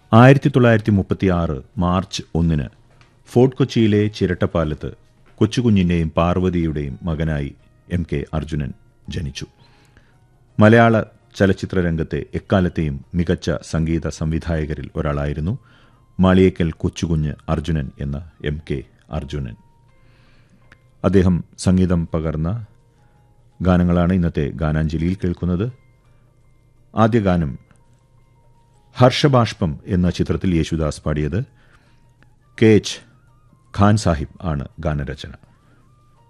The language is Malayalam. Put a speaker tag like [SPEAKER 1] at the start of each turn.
[SPEAKER 1] ആയിരത്തി തൊള്ളായിരത്തി മുപ്പത്തി ആറ് മാർച്ച് ഒന്നിന് ഫോർട്ട് കൊച്ചിയിലെ ചിരട്ടപ്പാലത്ത് കൊച്ചുകുഞ്ഞിൻ്റെയും പാർവതിയുടെയും മകനായി എം കെ അർജുനൻ ജനിച്ചു മലയാള ചലച്ചിത്ര രംഗത്തെ എക്കാലത്തെയും മികച്ച സംഗീത സംവിധായകരിൽ ഒരാളായിരുന്നു മാളിയേക്കൽ കൊച്ചുകുഞ്ഞ് അർജുനൻ എന്ന എം കെ അർജുനൻ അദ്ദേഹം സംഗീതം പകർന്ന ഗാനങ്ങളാണ് ഇന്നത്തെ ഗാനാഞ്ജലിയിൽ കേൾക്കുന്നത് ആദ്യ ഗാനം ഹർഷബാഷ്പം എന്ന ചിത്രത്തിൽ യേശുദാസ് പാടിയത് കെ എച്ച് ഖാൻ സാഹിബ് ആണ് ഗാനരചന